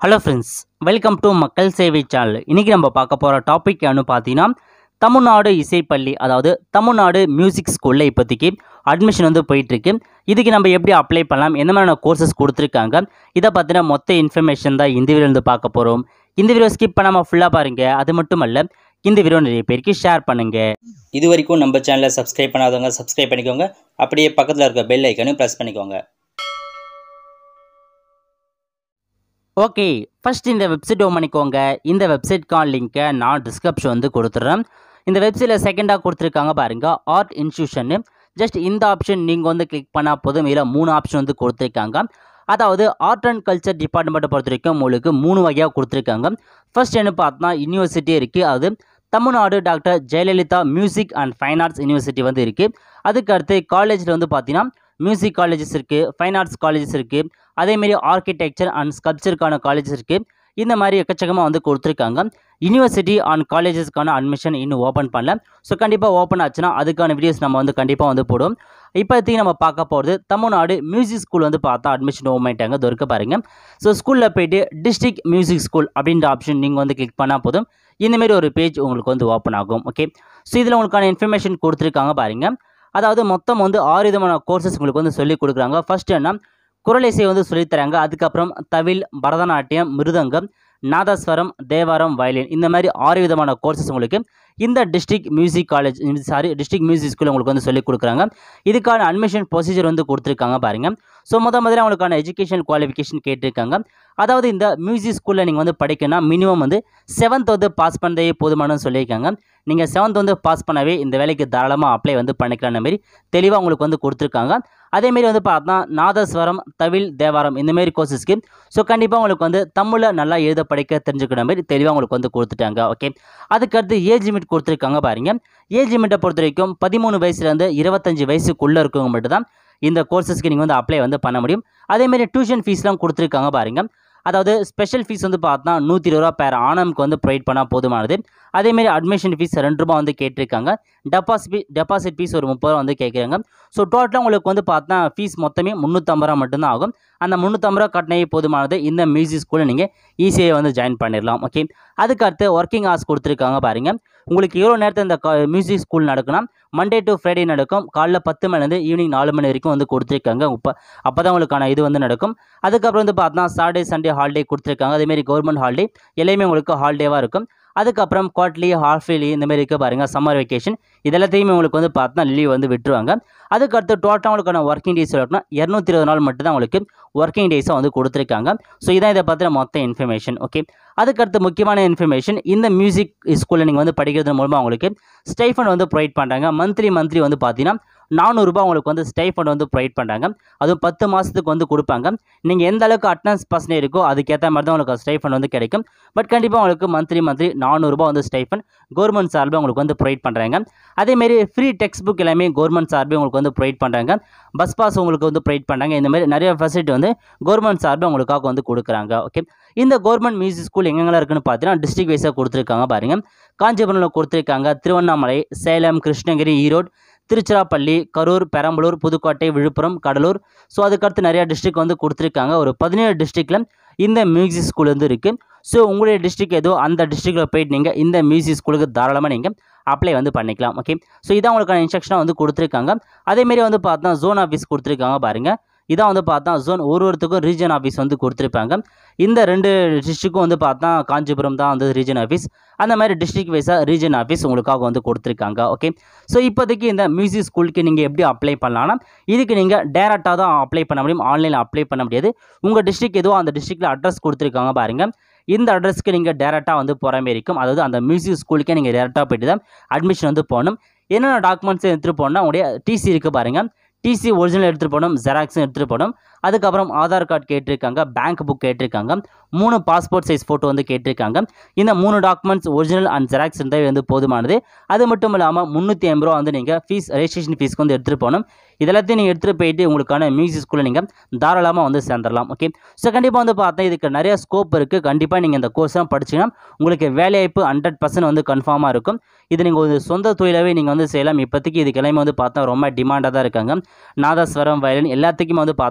hello friends welcome to மக்கள் சேவை channel இன்றைக்கி நம்ம பார்க்க போகிற டாபிக் என்ன பார்த்தீங்கன்னா தமிழ்நாடு இசைப்பள்ளி அதாவது தமிழ்நாடு மியூசிக் ஸ்கூலில் இப்போதைக்கு அட்மிஷன் வந்து போயிட்டுருக்கு இதுக்கு நம்ம எப்படி அப்ளை பண்ணலாம் எந்த மாதிரியான கோர்சஸ் கொடுத்துருக்காங்க இதை பற்றின மொத்த இன்ஃபர்மேஷன் தான் இந்த வீடியோ வந்து பார்க்க போகிறோம் இந்த வீடியோ ஸ்கிப் பண்ணாமல் ஃபுல்லாக பாருங்கள் அது மட்டும் அல்ல இந்த வீடியோ நிறைய பேருக்கு ஷேர் பண்ணுங்கள் இது வரைக்கும் நம்ம சேனலை சப்ஸ்கிரைப் பண்ணாதவங்க சப்ஸ்கிரைப் பண்ணிக்கோங்க அப்படியே பக்கத்தில் இருக்க பெல் ஐக்கனையும் ப்ரெஸ் பண்ணிக்கோங்க ஓகே ஃபர்ஸ்ட் இந்த வெப்சைட் ஓம் பண்ணிக்கோங்க இந்த வெப்சைட்கான லிங்க்கை நான் டிஸ்கிரிப்ஷன் வந்து கொடுத்துட்றேன் இந்த வெப்சைட்டில் செகண்டாக கொடுத்துருக்காங்க பாருங்க ஆர்ட் இன்ஸ்டியூஷன் ஜஸ்ட் இந்த ஆப்ஷன் நீங்கள் வந்து கிளிக் பண்ணால் போதும் இதில் மூணு ஆப்ஷன் வந்து கொடுத்துருக்காங்க அதாவது ஆர்ட் அண்ட் கல்ச்சர் டிபார்ட்மெண்ட்டை பொறுத்த வரைக்கும் உங்களுக்கு மூணு வகையாக கொடுத்துருக்காங்க ஃபர்ஸ்ட் என்ன பார்த்தா யூனிவர்சிட்டி இருக்குது அது Tamil Nadu doctor Jayalalithaa music and fine arts university வந்து இருக்குது அதுக்கு அடுத்து காலேஜில் வந்து பார்த்தீங்கன்னா மியூசிக் காலேஜஸ் இருக்குது ஃபைன் ஆர்ட்ஸ் காலேஜஸ் இருக்குது அதேமாரி ஆர்கிடெக்சர் அண்ட் ஸ்கல்ப்சருக்கான காலேஜஸ் இருக்குது இந்த மாதிரி எக்கச்சக்கமாக வந்து கொடுத்துருக்காங்க யூனிவர்சிட்டி அண்ட் காலேஜஸ்க்கான அட்மிஷன் இன்னும் ஓப்பன் பண்ணல ஸோ கண்டிப்பாக ஓப்பன் ஆச்சுன்னா அதுக்கான வீடியோஸ் நம்ம வந்து கண்டிப்பாக வந்து போடுவோம் இப்போதைக்கு நம்ம பார்க்க போகிறது தமிழ்நாடு மியூசிக் ஸ்கூல் வந்து பார்த்தா அட்மிஷன் ஓப்பன் ஆகிட்டாங்க தொருக்க பாருங்கள் ஸோ ஸ்கூலில் போயிட்டு டிஸ்ட்ரிக்ட் மியூசிக் ஸ்கூல் அப்படின்ற ஆப்ஷன் நீங்கள் வந்து கிளிக் பண்ணால் போதும் இந்தமாரி ஒரு பேஜ் உங்களுக்கு வந்து ஓப்பன் ஆகும் ஓகே ஸோ இதில் உங்களுக்கான இன்ஃபர்மேஷன் கொடுத்துருக்காங்க பாருங்கள் அதாவது மொத்தம் வந்து ஆறு விதமான கோர்சஸ் உங்களுக்கு வந்து சொல்லி கொடுக்குறாங்க ஃபர்ஸ்ட் என்ன குரல் இசை வந்து சொல்லித்தராங்க அதுக்கப்புறம் தவில் பரதநாட்டியம் மிருதங்கம் நாதஸ்வரம் தேவாரம் வயலின் இந்த மாதிரி ஆறு விதமான கோர்சஸ் உங்களுக்கு இந்த district music college sorry district music school உங்களுக்கு வந்து சொல்லிக் கொடுக்குறாங்க இதுக்கான அட்மிஷன் ப்ரொசீஜர் வந்து கொடுத்துருக்காங்க பாருங்கள் ஸோ முத முதல்ல அவங்களுக்கான எஜுகேஷன் குவாலிஃபிகேஷன் கேட்டிருக்காங்க அதாவது இந்த மியூசிக் ஸ்கூலில் நீங்கள் வந்து படிக்கணும்னா மினிமம் வந்து செவன்த் வந்து பாஸ் பண்ணதே போதுமானு சொல்லியிருக்காங்க நீங்கள் செவன்த் வந்து பாஸ் பண்ணவே இந்த வேலைக்கு தாராளமாக அப்ளை வந்து பண்ணிக்கலாம் மாதிரி தெளிவாக உங்களுக்கு வந்து கொடுத்துருக்காங்க அதேமாரி வந்து பார்த்தா நாதஸ்வரம் தவில் தேவாரம் இந்தமாரி கோர்சஸ்க்கு ஸோ கண்டிப்பாக உங்களுக்கு வந்து தமிழில் நல்லா எழுத படிக்க தெரிஞ்சுக்கிற மாதிரி தெளிவாக உங்களுக்கு வந்து கொடுத்துட்டாங்க ஓகே அதுக்கடுத்து ஏஜ் லிமிட் கொடுத்துருக்காங்க பாருங்க ஏஜ் லிமிட்டை பொறுத்த வரைக்கும் பதிமூணு வயசுலேருந்து இருபத்தஞ்சி வயசுக்குள்ளே இருக்கவங்க மட்டும் தான் இந்த கோர்சஸ்க்கு நீங்கள் வந்து அப்ளை வந்து பண்ண முடியும் அதேமாரி டியூஷன் ஃபீஸ்லாம் கொடுத்துருக்காங்க பாருங்கள் அதாவது ஸ்பெஷல் ஃபீஸ் வந்து பார்த்தா நூற்றி இருபது ரூபா பேர் ஆனம்க்கு வந்து ப்ரொவைட் பண்ணால் போதுமானது அதேமாரி அட்மிஷன் ஃபீஸ் ரெண்டு ரூபா வந்து கேட்டிருக்காங்க டெபாசிட் டெபாசிட் ஃபீஸ் ஒரு முப்பது ரூபா வந்து கேட்குறாங்க ஸோ டோட்டலாக உங்களுக்கு வந்து பார்த்தா ஃபீஸ் மொத்தமே முந்நூற்றம்பது ரூபா மட்டும்தான் ஆகும் அந்த முந்நூற்றம்பது ரூபா கட்டினே போதுமானது இந்த மியூசிக் ஸ்கூலில் நீங்கள் ஈஸியாக வந்து ஜாயின் பண்ணிடலாம் ஓகே அதுக்கடுத்து ஒர்க்கிங் ஹவர்ஸ் கொடுத்துருக்காங்க பாருங்கள் உங்களுக்கு எவ்வளோ நேரத்தில் இந்த மியூசிக் ஸ்கூல் நடக்கணும் மண்டே டு ஃப்ரைடே நடக்கும் காலைல பத்து மணிலேருந்து ஈவினிங் நாலு மணி வரைக்கும் வந்து கொடுத்துருக்காங்க இப்போ அப்போ தான் உங்களுக்கான இது வந்து நடக்கும் அதுக்கப்புறம் வந்து பார்த்தா சாட்டர்டே சண்டே ஹாலிடே கொடுத்துருக்காங்க அதேமாரி கவர்மெண்ட் ஹாலிடே எல்லாமே உங்களுக்கு ஹாலிடேவாக இருக்கும் அதுக்கப்புறம் குவார்ட்லி ஹாஃப்லி இந்த மாதிரி இருக்க பாருங்கள் சம்மர் வெக்கேஷன் இதெல்லாத்தையுமே உங்களுக்கு வந்து பார்த்தா லீவ் வந்து விட்டுருவாங்க அதுக்கடுத்து டோட்டலாக உங்களுக்கான ஒர்க்கிங் டேஸ் இருக்குன்னா இரநூத்தி இருபது நாள் மட்டும் தான் உங்களுக்கு ஒர்க்கிங் டேஸாக வந்து கொடுத்துருக்காங்க ஸோ இதான் இதை பற்றின மொத்த இன்ஃபர்மேஷன் ஓகே அதுக்கடுத்து முக்கியமான இன்ஃபர்மேஷன் இந்த மியூசிக் ஸ்கூலில் நீங்கள் வந்து படிக்கிறது மூலமாக உங்களுக்கு ஸ்டைஃபன் வந்து ப்ரொவைட் பண்ணுறாங்க மந்த்லி மந்த்லி வந்து பார்த்தீங்கன்னா நானூறுரூபா உங்களுக்கு வந்து ஸ்டைஃபண்ட் வந்து ப்ரொவைட் பண்ணுறாங்க அதுவும் பத்து மாதத்துக்கு வந்து கொடுப்பாங்க நீங்கள் எந்த அளவுக்கு அட்டனன்ஸ் பர்சன்டேஜ் இருக்கோ அதுக்கேற்ற மாதிரி தான் உங்களுக்கு ஸ்டைஃபண்ட் வந்து கிடைக்கும் பட் கண்டிப்பாக உங்களுக்கு மந்த்லி மந்த்லி நானூறுரூபா வந்து ஸ்டைஃபண்ட் கவர்மெண்ட் சார்பில் உங்களுக்கு வந்து ப்ரொவைட் பண்ணுறாங்க அதேமாரி ஃப்ரீ டெக்ஸ்ட் புக் எல்லாமே கவர்மெண்ட் சார்பில் உங்களுக்கு வந்து ப்ரொவைட் பண்ணுறாங்க பஸ் பாஸ் உங்களுக்கு வந்து ப்ரொவைட் பண்ணுறாங்க இந்த மாதிரி நிறைய ஃபெசிலிட்டி வந்து கவர்மெண்ட் சார்பில் உங்களுக்காக வந்து கொடுக்குறாங்க ஓகே இந்த கவர்மெண்ட் மியூசிக் ஸ்கூல் எங்கெங்கெல்லாம் இருக்குன்னு பார்த்தீங்கன்னா டிஸ்ட்ரிக்ட் வைஸாக கொடுத்துருக்காங்க பாருங்கள் காஞ்சிபுரமில் கொடுத்துருக்காங்க திருவண்ணாமலை சேலம் கிருஷ்ணகிரி ஈரோடு திருச்சிராப்பள்ளி கரூர் பெரம்பலூர் புதுக்கோட்டை விழுப்புரம் கடலூர் ஸோ அதுக்கடுத்து நிறையா டிஸ்ட்ரிக் வந்து கொடுத்துருக்காங்க ஒரு பதினேழு டிஸ்ட்ரிக்டில் இந்த மியூசிக் ஸ்கூல் வந்து இருக்குது ஸோ உங்களுடைய டிஸ்ட்ரிக் ஏதோ அந்த டிஸ்ட்ரிக்டில் போயிட்டு நீங்கள் இந்த மியூசிக் ஸ்கூலுக்கு தாராளமாக நீங்கள் அப்ளை வந்து பண்ணிக்கலாம் ஓகே ஸோ இதான் உங்களுக்கான இன்ஸ்ட்ரக்ஷனாக வந்து கொடுத்துருக்காங்க அதேமாரி வந்து பார்த்தா ஜோன் ஆஃபீஸ் கொடுத்துருக்காங்க பாருங்கள் இதான் வந்து பார்த்தா ஜோன் ஒரு ஒருத்துக்கும் ரீஜன் ஆஃபீஸ் வந்து கொடுத்துருப்பாங்க இந்த ரெண்டு டிஸ்ட்ரிக்கும் வந்து பார்த்தா காஞ்சிபுரம் தான் வந்து ரீஜன் ஆஃபீஸ் அந்த மாதிரி டிஸ்ட்ரிக் வைஸாக ரீஜன் ஆஃபீஸ் உங்களுக்காக வந்து கொடுத்துருக்காங்க ஓகே ஸோ இப்போதைக்கு இந்த மியூசிக் ஸ்கூலுக்கு நீங்கள் எப்படி அப்ளை பண்ணலாம்னா இதுக்கு நீங்கள் டேரெக்டாக தான் அப்ளை பண்ண முடியும் ஆன்லைனில் அப்ளை பண்ண முடியாது உங்கள் டிஸ்ட்ரிக் எதுவோ அந்த டிஸ்ட்ரிக்டில் அட்ரஸ் கொடுத்துருக்காங்க பாருங்கள் இந்த அட்ரஸ்க்கு நீங்கள் டேரெக்டாக வந்து போகிற மாதிரி இருக்கும் அதாவது அந்த மியூசிக் ஸ்கூலுக்கே நீங்கள் டேரெக்டாக போயிட்டு தான் அட்மிஷன் வந்து போகணும் என்னென்ன டாக்குமெண்ட்ஸ் எடுத்துகிட்டு போகணும்னா உங்களுடைய டிசி இருக்குது பாருங்கள் டிசி ஒரிஜினல் எடுத்துகிட்டு போகணும் ஜெராக்ஸும் எடுத்துகிட்டு போகணும் அதுக்கப்புறம் ஆதார் கார்டு கேட்டிருக்காங்க பேங்க் புக் கேட்டிருக்காங்க மூணு பாஸ்போர்ட் சைஸ் ஃபோட்டோ வந்து கேட்டிருக்காங்க இந்த மூணு டாக்குமெண்ட்ஸ் ஒரிஜினல் அண்ட் ஜெராக்ஸ் இருந்தால் வந்து போதுமானது அது மட்டும் இல்லாமல் முந்நூற்றி ஐம்பது ரூபா வந்து நீங்கள் ஃபீஸ் ரெஜிஸ்ட்ரேஷன் ஃபீஸ்க்கு வந்து எடுத்துகிட்டு போகணும் இதெல்லாத்தையும் நீங்கள் எடுத்துகிட்டு போயிட்டு உங்களுக்கான மியூசிக் ஸ்கூலில் நீங்கள் தாராளமாக வந்து சேர்ந்துடலாம் ஓகே ஸோ கண்டிப்பாக வந்து பார்த்தா இதுக்கு நிறைய ஸ்கோப் இருக்குது கண்டிப்பாக நீங்கள் இந்த கோர்ஸ்லாம் படிச்சிங்கன்னா உங்களுக்கு வேலைவாய்ப்பு ஹண்ட்ரட் பர்சன்ட் வந்து கன்ஃபார்மாக இருக்கும் இது நீங்கள் ஒரு சொந்த தொழிலாகவே நீங்கள் வந்து செய்யலாம் இப்போதைக்கு இதுக்கு எல்லாமே வந்து பார்த்தா ரொம்ப டிமாண்டாக தான் இருக்காங்க நாதஸ்வரம் வயலின் எல்லாத்துக்குமே வந்து பார்த்தா ரொம்ப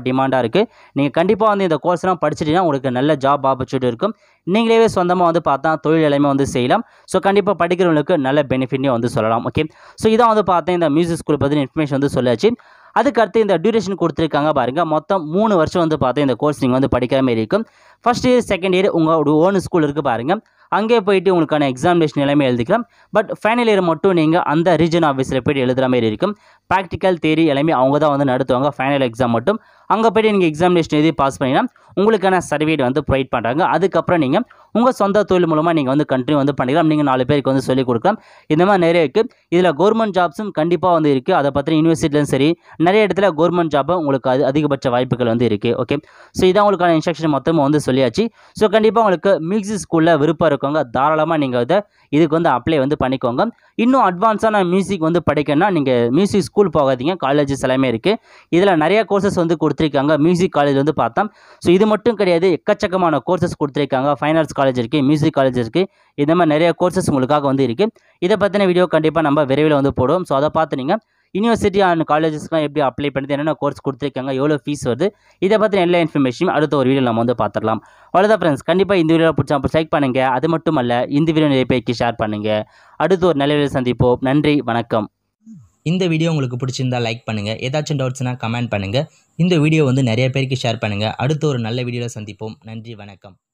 டிமாண்டாக இருக்குது நீங்கள் கண்டிப்பாக வந்து இந்த கோர்ஸ்லாம் படிச்சிட்டிங்கன்னா உங்களுக்கு நல்ல ஜாப் ஆப்பர்ச்சுனிட்டி இருக்கும் நீங்களே சொந்தமாக வந்து பார்த்தா தொழில் எல்லாமே வந்து செய்யலாம் ஸோ கண்டிப்பாக படிக்கிறவங்களுக்கு நல்ல பெனிஃபிட்னே வந்து சொல்லலாம் ஓகே ஸோ இதான் வந்து பார்த்தேன் இந்த மியூசிக் ஸ்கூல் பற்றின இன்ஃபர்மேஷன் வந்து சொல்லியாச்சு அதுக்கு அடுத்து இந்த டியூரேஷன் கொடுத்துருக்காங்க பாருங்கள் மொத்தம் மூணு வருஷம் வந்து பார்த்தா இந்த கோர்ஸ் நீங்கள் வந்து படிக்கிற மாதிரி இருக்கும் ஃபஸ்ட் இயர் செகண்ட் இயர் உங்களோட ஓன் ஸ்கூல் இருக்குது பாருங்கள் அங்கே போயிட்டு உங்களுக்கான எக்ஸாமினேஷன் எல்லாமே எழுதிக்கலாம் பட் ஃபைனல் இயர் மட்டும் நீங்கள் அந்த ரீஜன் ஆஃபீஸில் போயிட்டு எழுதுகிற மாதிரி இருக்கும் ப்ராக்டிக்கல் தேரி எல்லாமே அவங்க தான் வந்து நடத்துவாங்க ஃபைனல் எக்ஸாம் மட்டும் அங்கே போய்ட்டு நீங்கள் எக்ஸாமினேஷன் எழுதி பாஸ் பண்ணினா உங்களுக்கான சர்டிஃபிகேட் வந்து ப்ரொவைட் பண்ணுறாங்க அதுக்கப்புறம் நீங்கள் உங்கள் சொந்த தொழில் மூலமாக நீங்கள் வந்து கண்டினியூ வந்து பண்ணிக்கலாம் நீங்கள் நாலு பேருக்கு வந்து சொல்லிக் கொடுக்கலாம் இந்த மாதிரி நிறைய இருக்குது இதில் கவர்மெண்ட் ஜாப்ஸும் கண்டிப்பாக வந்து இருக்குது அதை பற்றி யூனிவர்சிட்டிலும் சரி நிறைய இடத்துல கவர்மெண்ட் ஜாப்பும் உங்களுக்கு அது அதிகபட்ச வாய்ப்புகள் வந்து இருக்குது ஓகே ஸோ இதான் உங்களுக்கான இன்ஸ்ட்ரக்ஷன் மொத்தமும் வந்து சொல்லியாச்சு ஸோ கண்டிப்பாக உங்களுக்கு மியூசிக் ஸ்கூலில் விருப்பம் இருக்கவங்க தாராளமாக நீங்கள் இதை இதுக்கு வந்து அப்ளை வந்து பண்ணிக்கோங்க இன்னும் அட்வான்ஸான மியூசிக் வந்து படிக்கணும்னா நீங்கள் மியூசிக் ஸ்கூல் போகாதீங்க காலேஜஸ் எல்லாமே இருக்குது இதில் நிறைய கோர்சஸ் வந்து கொடுத்துருக்காங்க மியூசிக் காலேஜ் வந்து பார்த்தோம் ஸோ இது மட்டும் கிடையாது எக்கச்சக்கமான கோர்சஸ் கொடுத்துருக்காங்க ஃபைன் ஆர்ட்ஸ் காலேஜ் இருக்குது மியூசிக் காலேஜ் இருக்குது இந்த மாதிரி நிறைய கோர்சஸ் உங்களுக்காக வந்து இருக்குது இதை பற்றின வீடியோ கண்டிப்பாக நம்ம விரைவில் வந்து போடுவோம் ஸோ அதை பார்த்து நீங்கள் யூனிவர்சிட்டி அண்ட் காலேஜஸ்லாம் எப்படி அப்ளை பண்ணுறது என்னென்ன கோர்ஸ் கொடுத்துருக்காங்க எவ்வளோ ஃபீஸ் வருது இதை பற்றின எல்லா இன்ஃபர்மேஷனும் அடுத்த ஒரு வீடியோ நம்ம வந்து பார்த்துடலாம் அவ்வளோதான் ஃப்ரெண்ட்ஸ் கண்டிப்பாக இந்த வீடியோ பிடிச்சா அப்போ லைக் பண்ணுங்கள் அது மட்டும் அல்ல இந்த வீடியோ நிறைய பேருக்கு ஷேர் பண்ணுங்கள் அடுத்து ஒரு நல்ல வீடியோ சந்திப்போம் நன்றி வணக்கம் இந்த வீடியோ உங்களுக்கு பிடிச்சிருந்தா லைக் பண்ணுங்கள் ஏதாச்சும் டவுட்ஸ்னால் கமெண்ட் பண்ணுங்கள் இந்த வீடியோ வந்து நிறைய பேருக்கு ஷேர் பண்ணுங்கள் அடுத்து ஒரு நல்ல வீடியோவில் சந்திப்போம் நன்றி வணக்கம்